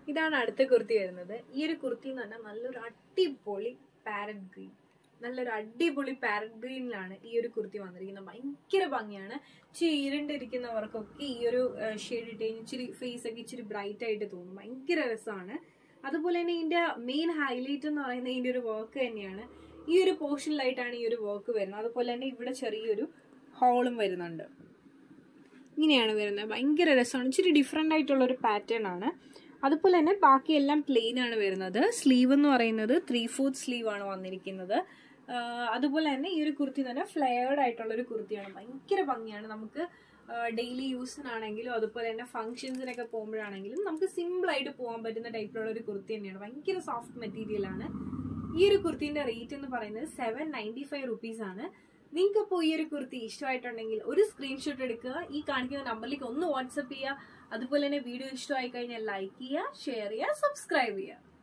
ഇതാണ് അടുത്ത കുർത്തി വരുന്നത് ഈ ഒരു കുർത്തി എന്ന് പറഞ്ഞാൽ നല്ലൊരു അടിപൊളി പാരറ്റ് ഗ്രീൻ നല്ലൊരു അടിപൊളി പാരറ്റ് ഗ്രീനിലാണ് ഈ ഒരു കുർത്തി വന്നിരിക്കുന്നത് ഭയങ്കര ഭംഗിയാണ് ഇച്ചിരി ഇരുണ്ടിരിക്കുന്നവർക്കൊക്കെ ഈ ഒരു ഷെയ്ഡ് ഇട്ട് കഴിഞ്ഞ് ഇച്ചിരി ഫേസ് ഒക്കെ ഇച്ചിരി ബ്രൈറ്റ് ആയിട്ട് തോന്നും ഭയങ്കര രസമാണ് അതുപോലെ തന്നെ ഇതിന്റെ മെയിൻ ഹൈലൈറ്റ് എന്ന് പറയുന്നത് ഇതിന്റെ ഒരു വർക്ക് തന്നെയാണ് ഈ ഒരു പോർഷനിലായിട്ടാണ് ഈ ഒരു വർക്ക് വരുന്നത് അതുപോലെ തന്നെ ഇവിടെ ചെറിയൊരു ഹോളും വരുന്നുണ്ട് ഇങ്ങനെയാണ് വരുന്നത് ഭയങ്കര രസമാണ് ഇച്ചിരി ഡിഫറെൻ്റ് ആയിട്ടുള്ള ഒരു പാറ്റേൺ ആണ് അതുപോലെ തന്നെ ബാക്കിയെല്ലാം പ്ലെയിൻ ആണ് വരുന്നത് സ്ലീവ് എന്ന് പറയുന്നത് ത്രീ ഫോർത്ത് സ്ലീവ് ആണ് വന്നിരിക്കുന്നത് ആഹ് അതുപോലെ തന്നെ ഈ ഒരു കുർത്തി തന്നെ ഫ്ലെയർഡ് ആയിട്ടുള്ള ഒരു കുർത്തിയാണ് ഭയങ്കര ഭംഗിയാണ് നമുക്ക് ഡെയിലി യൂസിനാണെങ്കിലും അതുപോലെ തന്നെ ഫംഗ്ഷൻസിനൊക്കെ പോകുമ്പോഴാണെങ്കിലും നമുക്ക് സിമ്പിൾ ആയിട്ട് പോകാൻ പറ്റുന്ന ടൈപ്പിലുള്ള ഒരു കുർത്തി തന്നെയാണ് ഭയങ്കര സോഫ്റ്റ് മെറ്റീരിയൽ ആണ് ഈ ഒരു കുർത്തിന്റെ റേറ്റ് എന്ന് പറയുന്നത് സെവൻ നയൻറ്റി ഫൈവ് റുപ്പീസ് ആണ് നിങ്ങൾക്ക് ഇപ്പോൾ ഈ ഒരു കുർത്തി ഇഷ്ടമായിട്ടുണ്ടെങ്കിൽ ഒരു സ്ക്രീൻഷോട്ട് എടുക്കുക ഈ കാണിക്കുന്ന നമ്പറിലേക്ക് ഒന്ന് വാട്സപ്പ് ചെയ്യുക അതുപോലെ തന്നെ വീഡിയോ ഇഷ്ടമായി കഴിഞ്ഞാൽ ലൈക്ക് ചെയ്യുക ഷെയർ ചെയ്യുക സബ്സ്ക്രൈബ് ചെയ്യുക